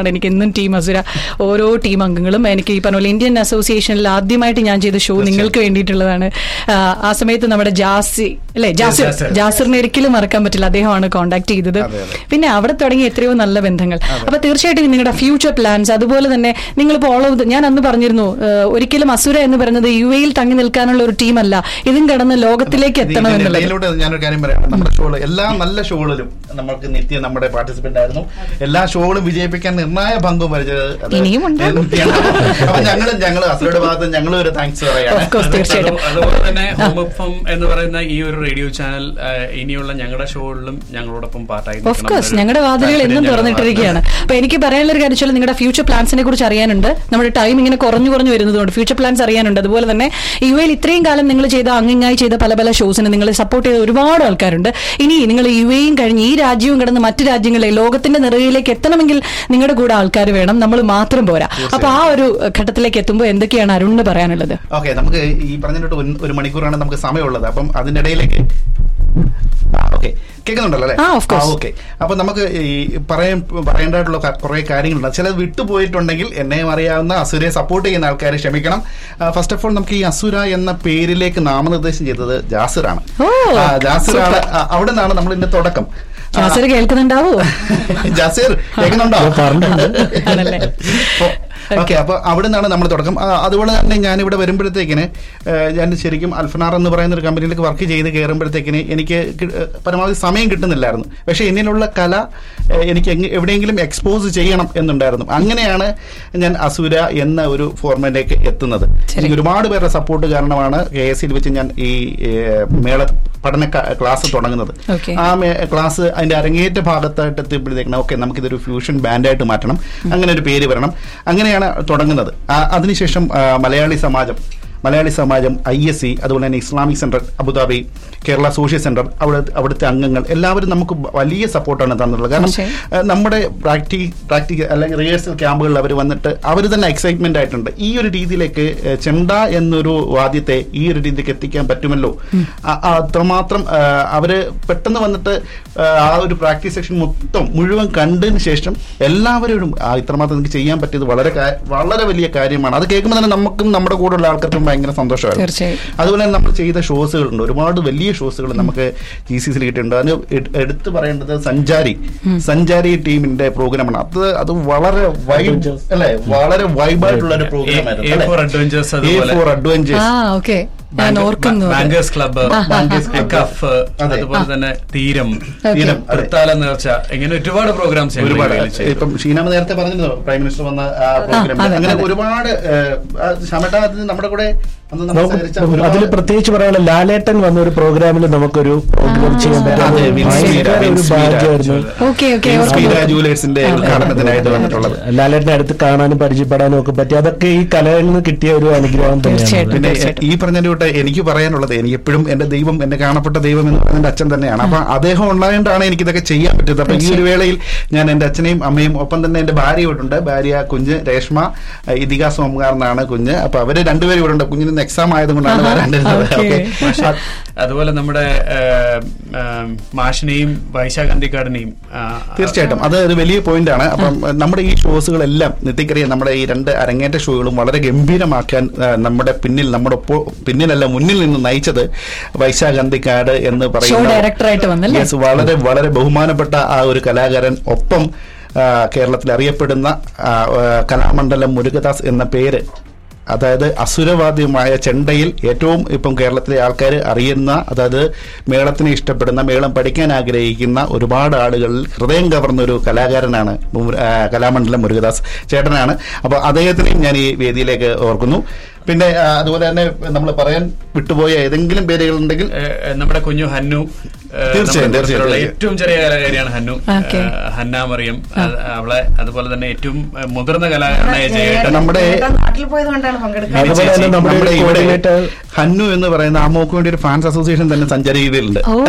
ആണ് എനിക്ക് ഇന്നും ടീം അസുര ഓരോ ടീം അംഗങ്ങളും എനിക്ക് ഈ പറഞ്ഞ പോലെ ഇന്ത്യൻ അസോസിയേഷനിൽ ആദ്യമായിട്ട് ഞാൻ ചെയ്ത ഷോ നിങ്ങൾക്ക് വേണ്ടിയിട്ടുള്ളതാണ് ആ, ആ സമയത്ത് നമ്മുടെ ജാസി അല്ലെ ജാസിർ ജാസിർ. ജാസിറിനെ ഒരിക്കലും മറക്കാൻ പറ്റില്ല അദ്ദേഹമാണ് കോൺടാക്ട് ചെയ്തത് പിന്നെ അവിടെ തുടങ്ങിയ എത്രയോ നല്ല ബന്ധങ്ങൾ അപ്പൊ തീർച്ചയായിട്ടും നിങ്ങളുടെ ഫ്യൂച്ചർ പ്ലാൻസ് അതുപോലെ തന്നെ നിങ്ങളിപ്പോൾ ഓൾ ഓഫ് ഞാൻ അന്ന് പറഞ്ഞിരുന്നു ഏഹ്, ഒരിക്കലും അസുര എന്ന് പറയുന്നത് യു എയിൽ തങ്ങി നിൽക്കാനുള്ള ഒരു ടീമല്ല ഇതും കടന്ന് ലോകത്തിലേക്ക് എത്തണം ഇതിന്റെ എന്നുള്ളത് ഇടയിലൂടെ ഞാനൊരു കാര്യം പറയാം നമ്മുടെ ഷോകൾ എല്ലാ നല്ല ഷോകളിലും നമുക്ക് നിത്യം നമ്മുടെ പാർട്ടിസിപ്പന്റ് ആയിരുന്നു എല്ലാ ഷോകളും വിജയിപ്പിക്കാൻ നിർണായ പങ്കും വഹിച്ചത് അത് ഇനിയുമുണ്ട്. നിത്യയാണ്. അപ്പൊ ഞങ്ങളും ഞങ്ങൾ അസുരയുടെ ഭാഗത്ത് ഞങ്ങളും ഒരു താങ്ക്സ് പറയാം Of course, തീർച്ചയായിട്ടും അത് അതുപോലെ തന്നെ ഹോം എഫ് എന്ന് പറയുന്ന ഈ ഒരു റേഡിയോ ചാനൽ ആ, ഇനിയുള്ള ഞങ്ങളുടെ ഷോകളിലും ഞങ്ങളോടൊപ്പം പാർട്ടായി ഓഫ് നിൽക്കണം കോഴ്സ് എന്നൊരു ഞങ്ങളുടെ വാതിലുകൾ താല്പര്യം എന്നും ഞങ്ങളുടെ തുറന്നിട്ടിരിക്കുകയാണ് ഭാഗത്തുനിന്ന്. അപ്പൊ എനിക്ക് പറയാനുള്ള ഒരു കാര്യം വെച്ചാൽ നിങ്ങളുടെ ഫ്യൂച്ചർ പ്ലാൻസിനെ കുറിച്ച് അറിയാനുണ്ട് നമ്മുടെ ടൈം ഇങ്ങനെ കുറഞ്ഞു കുറഞ്ഞു വരുന്നതുകൊണ്ട് ഫ്യൂച്ചർ പ്ലാൻസ് അറിയാനുണ്ട് അതുപോലെ തന്നെ യു എയിൽ ഇത്രയും കാലം നിങ്ങൾ ചെയ്ത അങ്ങിങ്ങായി ചെയ്ത പല പല ഷോസിന് നിങ്ങൾ സപ്പോർട്ട് ചെയ്ത ഒരുപാട് ആൾക്കാരുണ്ട് ഇനി നിങ്ങൾ യു എയും കഴിഞ്ഞ് ഈ രാജ്യവും കടന്ന് മറ്റു രാജ്യങ്ങളെ ലോകത്തിന്റെ നിറയിലേക്ക് എത്തണമെങ്കിൽ നിങ്ങളുടെ കൂടെ ആൾക്കാർ വേണം നമ്മൾ മാത്രം പോരാ അപ്പൊ ആ ഒരു ഘട്ടത്തിലേക്ക് എത്തുമ്പോൾ എന്തൊക്കെയാണ് അരുണിന് പറയാനുള്ളത് ഓക്കെ നമുക്ക് ഈ പറഞ്ഞിട്ട് ഒരു മണിക്കൂറാണ് നമുക്ക് സമയമുള്ളത് അപ്പം അതിന്റെ ഇടയിലേക്ക് ഓക്കെ കേൾക്കുന്നുണ്ടല്ലോ അല്ലേ ആ, of course. ഓക്കെ അപ്പൊ നമുക്ക് ഈ പറയാൻ പറയേണ്ടതായിട്ടുള്ള ക- കുറെ കാര്യങ്ങളുണ്ട് ചിലത് വിട്ടുപോയിട്ടുണ്ടെങ്കിൽ എന്നെയും അറിയാവുന്ന അസുരയെ സപ്പോർട്ട് ചെയ്യുന്ന ആൾക്കാരെ ക്ഷമിക്കണം ഫസ്റ്റ് ഓഫ് ഓൾ നമുക്ക് ഈ അസുര എന്ന പേരിലേക്ക് നാമനിർദ്ദേശം ചെയ്തത് ജാസിറാണ് ഓ, ആ, ജാസിറാണ് ആ, അവിടെ നിന്നാണ് നമ്മൾ ഇതിന്റെ തുടക്കം ആ, ജാസിർ കേൾക്കുന്നുണ്ടാവോ ജാസിർ കേൾക്കുന്നുണ്ടോ ആണല്ലേ? ഓക്കെ അപ്പൊ അവിടെ നിന്നാണ് നമ്മൾ തുടക്കം ആ, അതുപോലെ തന്നെ ഞാൻ ഇവിടെ വരുമ്പോഴത്തേക്കിന് ഏ, ഞാൻ ശരിക്കും അൽഫനാർ എന്ന് പറയുന്ന ഒരു കമ്പനിയിലേക്ക് വർക്ക് ചെയ്ത് കയറുമ്പോഴത്തേക്കിന് എനിക്ക് കി- ഏ, പരമാവധി സമയം കിട്ടുന്നില്ലായിരുന്നു പക്ഷെ എന്നിലുള്ള കല ഏ, എനിക്ക് എങ്ങ- എവിടെയെങ്കിലും എക്സ്പോസ് ചെയ്യണം എന്നുണ്ടായിരുന്നു അങ്ങനെയാണ് ഞാൻ അസുര എന്ന ഒരു ഫോർമാറ്റിലേക്ക് എത്തുന്നത് ശരി. എനിക്ക് ഒരുപാട് പേരുടെ സപ്പോർട്ട് കാരണമാണ് കെ എസ് സിയിൽ വെച്ച് ഞാൻ ഈ ഏ, മേള പഠന ക- ക്ലാസ് തുടങ്ങുന്നത് Okay. ആ മേ- ക്ലാസ് അതിന്റെ അരങ്ങേറ്റ ഭാഗത്തായിട്ട് എത്തിയപ്പോഴത്തേക്കാണ് ഓക്കെ നമുക്കിതൊരു ഫ്യൂഷൻ ബാൻഡായിട്ട് മാറ്റണം അങ്ങനെ ഒരു പേര് വരണം അങ്ങനെയാണ് തുടങ്ങുന്നത് ആ- അതിനുശേഷം ആ, Malayali Samajam Malayali Samajam I S C അതുപോലെ തന്നെ Islamic centre Abu Dhabi Kerala social centre അവിടെ അവിടുത്തെ അംഗങ്ങൾ എല്ലാവരും നമുക്ക് വലിയ സപ്പോർട്ടാണ് തന്നിട്ടുള്ളത് കാരണം ശരി. ഏഹ് നമ്മുടെ പ്രാക്ടി പ്രാക്ടിക്കൽ അല്ലെങ്കിൽ റിഹേഴ്സൽ ക്യാമ്പുകളിൽ അവർ വന്നിട്ട് അവർ തന്നെ എക്സൈറ്റ്മെന്റ് ആയിട്ടുണ്ട് ഈ ഒരു രീതിയിലേക്ക് ഏഹ് ചെണ്ട എന്നൊരു വാദ്യത്തെ ഈ ഒരു രീതിക്ക് എത്തിക്കാൻ പറ്റുമല്ലോ ആ- ആ അത്രമാത്രം ഏഹ് അവര് പെട്ടെന്ന് വന്നിട്ട് ഏഹ് ആ ഒരു പ്രാക്ടീസ് സെക്ഷൻ മൊത്തം മുഴുവൻ കണ്ടതിന് ശേഷം എല്ലാവരോടും ആ ഇത്രമാത്രം നിങ്ങൾക്ക് ചെയ്യാൻ പറ്റിയത് വളരെ കാ- വളരെ വലിയ കാര്യമാണ് അത് കേൾക്കുമ്പോൾ തന്നെ നമുക്കും നമ്മുടെ കൂടെയുള്ള ആൾക്കാർക്കും ഭയങ്കര സന്തോഷമായിരുന്നു തീർച്ചയായും. അതുപോലെ തന്നെ നമ്മൾ ചെയ്ത ഷോസുകളുണ്ട് ഒരുപാട് വലിയ ഷോസുകൾ നമുക്ക് ജി സി സിയിൽ കിട്ടിയിട്ടുണ്ട് അതിന് എട്- എടുത്തു പറയേണ്ടത് സഞ്ചാരി സഞ്ചാരി ടീമിന്റെ പ്രോഗ്രാമാണ് അത് അത് വളരെ വൈബ് അല്ലെ വളരെ വൈബായിട്ടുള്ള ഒരു programme A- A for Adventures അതുപോലെ. ഫോർ അഡ്വഞ്ചേഴ്സ് ആ ഓക്കെ ഞാൻ ഓർക്കുന്നു അത്. Bankers club bankers club. കഫ് അതെ. അതുപോലെ തന്നെ തീരം Okay. തീരം, അതെ. തൃത്താല നേർച്ച ഇങ്ങനെ ഒരുപാട് പ്രോഗ്രാംസ് ഒരുപാട് ഇപ്പം ഷീനാമ നേരത്തെ പറഞ്ഞിരുന്നു പ്രൈം മിനിസ്റ്റർ വന്ന ആ പ്രോഗ്രാം അതെ, അങ്ങനെ അതെ. ഒരുപാട് ഷമട്ട അതിന് നമ്മുടെ കൂടെ അന്ന് നമ്മൾ സഹകരിച്ച അതിൽ ഒരുപാട് പ്രത്യേകിച്ച് പറയാനുള്ള ലാലേട്ടൻ വന്ന ഒരു പ്രോഗ്രാമിൽ നമുക്കൊരു പ്രോഗ്രാം ചെയ്യാൻ പറ്റും അതെ, അത് വിൻസ് ഭയങ്കര മീര, ഒരു വിൻസ് മീര. ഭാഗ്യമായിരുന്നു ഓക്കെ ഓക്കെ സ്പീഡ ജൂലേഴ്സിന്റെ ഉദ്ഘാടനത്തിനായിട്ട് വന്നിട്ടുള്ളത് ലാലേട്ടനെ അടുത്ത് കാണാനും പരിചയപ്പെടാനും ഒക്കെ പറ്റി അതൊക്കെ ഈ കലയിൽ നിന്ന് കിട്ടിയ ഒരു അനുഗ്രഹം തന്നെയാണ് തീർച്ചയായിട്ടും. പിന്നെ തീർച്ചയായിട്ടും. ഈ പറഞ്ഞ കൂട്ട് എനിക്ക് പറയാനുള്ളത് എനിക്ക് എപ്പോഴും എന്റെ ദൈവം എന്റെ കാണപ്പെട്ട ദൈവം എന്ന് പറയുന്നത് എന്റെ അച്ഛൻ തന്നെയാണ് അപ്പൊ അദ്ദേഹം ഉണ്ടായതുകൊണ്ടാണ് എനിക്ക് ഇതൊക്കെ ചെയ്യാൻ പറ്റുന്നത് അപ്പൊ ഈ ഒരു വേളയിൽ ഞാൻ എന്റെ അച്ഛനെയും അമ്മയും ഒപ്പം തന്നെ എന്റെ ഭാര്യ ഇവിടെ ഉണ്ട് ഭാര്യ കുഞ്ഞ് രേഷ്മ ഏഹ് ഇതിക സോമകാർ എന്നാണ് കുഞ്ഞ് അപ്പൊ അവര് രണ്ടുപേരും ഇവിടെ ഉണ്ട് കുഞ്ഞിന് എക്സാം ആയതുകൊണ്ടാണ് ആഹാ. വരാണ്ടിരുന്നത് Okay. ഓക്കെ അതുപോലെ നമ്മുടെ ഏഹ്, ഏഹ്, മാഷിനെയും വൈശാഖ് അന്തിക്കാടിനെയും ആ, തീർച്ചയായിട്ടും അത് ഒരു വലിയ പോയിന്റ് ആണ് അപ്പം നമ്മുടെ ഈ ഷോസുകളെല്ലാം നിത്യക്കറിയാം നമ്മുടെ ഈ രണ്ട് അരങ്ങേറ്റ ഷോകളും വളരെ ഗംഭീരമാക്കാൻ ആ, നമ്മുടെ പിന്നിൽ നമ്മുടെ ഒപ്പോ പിന്നിലല്ല മുന്നിൽ നിന്ന് നയിച്ചത് വൈശാഖ് അന്തിക്കാട് എന്ന് ഷോ ഡയറക്ടറായിട്ട് വന്നല്ലേ Yes, വളരെ വളരെ ബഹുമാനപ്പെട്ട ആ ഒരു കലാകാരൻ ഒപ്പം ആ, കേരളത്തിൽ അറിയപ്പെടുന്ന ആ, ആ, കലാമണ്ഡലം മുരുകദാസ് എന്ന പേര് അതായത് അസുരവാദ്യമായ ചെണ്ടയിൽ ഏറ്റവും ഇപ്പം കേരളത്തിലെ ആൾക്കാർ അറിയുന്ന അതായത് മേളത്തിനെ ഇഷ്ടപ്പെടുന്ന മേളം പഠിക്കാൻ ആഗ്രഹിക്കുന്ന ഒരുപാട് ആളുകളിൽ ഹൃദയം കവർന്ന ഒരു കലാകാരനാണ് മു- ആ, കലാമണ്ഡലം മുരുകദാസ് ചേട്ടനാണ് അപ്പോൾ അദ്ദേഹത്തിനെയും ഞാൻ ഈ വേദിയിലേക്ക് ഓർക്കുന്നു പിന്നെ ആ, അതുപോലെ തന്നെ നമ്മൾ പറയാൻ വിട്ടുപോയ ഏതെങ്കിലും പേരുകളുണ്ടെങ്കിൽ ഏഹ്, ഏഹ്, നമ്മുടെ കുഞ്ഞു ഹന്നു ഏഹ്, തീർച്ചയായും, നമ്മുടെ തീർച്ചയായും. കൂട്ടത്തിലുള്ള ഏറ്റവും ചെറിയ കലാകാരിയാണ് ഹന്നു Okay. ഏഹ്, ഹന്ന മറിയം അത് അവളെ അതുപോലെ തന്നെ ഏറ്റവും ഏഹ്, മുതിർന്ന കലാകാരനായ ജയേട്ടൻ നമ്മുടെ നാട്ടിൽ പോയത് കൊണ്ടാണ് പങ്കെടുക്കുന്നത് അതുപോലെ തന്നെ നമ്മുടെ നമ്മുടെ ഒരു ഇവിടെ coordinator ഹന്നു എന്ന് പറയുന്ന ആ മോക്ക് വേണ്ടി ഒരു ഫാൻസ് അസോസിയേഷൻ തന്നെ സഞ്ചരിക്കുന്നുണ്ട് ഓ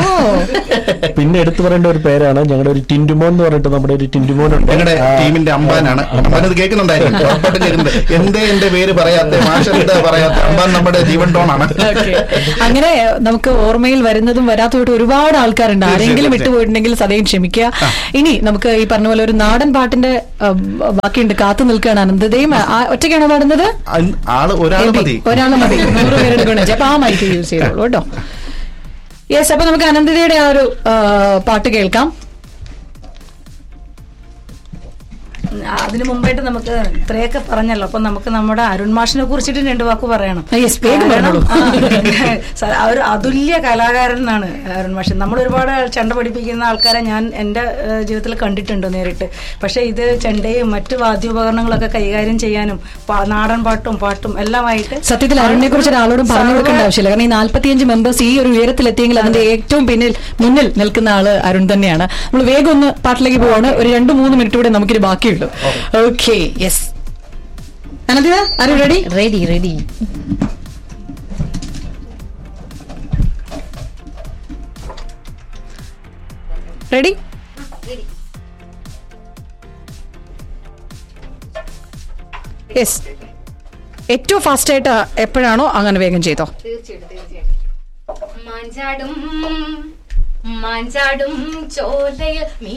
പിന്നെ എടുത്തു പറയേണ്ട ഒരു പേരാണ് ഞങ്ങളുടെ ഒരു ടിൻറ്റുമോൻ എന്ന് പറഞ്ഞിട്ട് നമ്മുടെ ഒരു ടിൻറ്റുമോൻ ഉണ്ട് ഞങ്ങളുടെ ആ, ടീമിന്റെ അമ്പാനാണ് അമ്പാൻ ഇത് കേൾക്കുന്നുണ്ടായിരുന്നു ഉറപ്പായിട്ടും കേൾക്കുന്നുണ്ട് എന്തേ എന്റെ പേര് പറയാത്ത മാഷ എന്താ പറയാ തമ്പാൻ നമ്മുടെ ജീവൻ ടോണാണ് Okay. അങ്ങനെ നമുക്ക് ഓർമ്മയിൽ വരുന്നതും വരാത്തതായിട്ട് ഒരുപാട് ആൾക്കാരുണ്ട് ആരെങ്കിലും വിട്ടുപോയിട്ടുണ്ടെങ്കിൽ സദയം ക്ഷമിക്കുക ഇനി നമുക്ക് ഈ പറഞ്ഞ പോലെ ഒരു നാടൻ പാട്ടിന്റെ ആ, ബാക്കിയുണ്ട് കാത്തു നിൽക്കുകയാണ് അനന്തതയും ആ, ഒറ്റയ്ക്കാണോ പാടുന്നത് അൻ- ആള് ഒരാൾ മതി ഒരാൾ മതി നൂറ് പേരുടെ ഗുണം അപ്പൊ ആ മൈക്ക് യൂസ് ചെയ്തോളൂ കേട്ടോ യെസ് അപ്പൊ നമുക്ക് അനന്തതയുടെ ആ ഒരു ആ, പാട്ട് കേൾക്കാം അതിനു മുമ്പായിട്ട് നമുക്ക് ഇത്രയൊക്കെ പറഞ്ഞല്ലോ അപ്പൊ നമുക്ക് നമ്മുടെ അരുൺ മാഷിനെ കുറിച്ചിട്ട് രണ്ട് വാക്ക് പറയണം ആ, yes, വേഗം കാരണം, പറഞ്ഞോളൂ. ആ, സ- ആ ഒരു അതുല്യ കലാകാരൻ എന്നാണ് അരുൺ മാഷ് നമ്മൾ ഒരുപാട് ചെണ്ട പഠിപ്പിക്കുന്ന ആൾക്കാരെ ഞാൻ എന്റെ ഏഹ്, ജീവിതത്തിൽ കണ്ടിട്ടുണ്ട് നേരിട്ട് പക്ഷെ ഇത് ചെണ്ടയും മറ്റു വാദ്യോപകരണങ്ങളൊക്കെ കൈകാര്യം ചെയ്യാനും പാ- നാടൻ പാട്ടും പാട്ടും എല്ലാമായിട്ട് സത്യത്തിൽ അരുണിനെ കുറിച്ച് ഒരാളോടും പറഞ്ഞു കൊടുക്കേണ്ട ആവശ്യമില്ല കാരണം ഈ നാല്പത്തിയഞ്ച് മെമ്പേഴ്സ് ഈ ഒരു ഉയരത്തിലെത്തിയെങ്കിൽ അതിന്റെ ഏറ്റവും പിന്നിൽ മുന്നിൽ നിൽക്കുന്ന ആള് അരുൺ തന്നെയാണ് നമ്മൾ വേഗം ഒന്ന് പാട്ടിലേക്ക് പോവാണ് ഒരു രണ്ട് മൂന്ന് മിനിറ്റ് കൂടെ നമുക്കിത് ബാക്കിയുള്ളൂ ഓക്കെ യെസ് അനന്തിത ആരും ready ready ready ready yes ഏറ്റവും ഫാസ്റ്റ് ആയിട്ട് എപ്പോഴാണോ അങ്ങനെ വേഗം ചെയ്തോ തീർച്ചയായിട്ടും തീർച്ചയായിട്ടും മാഞ്ചാടും മാഞ്ചാടും ചോലയിൽ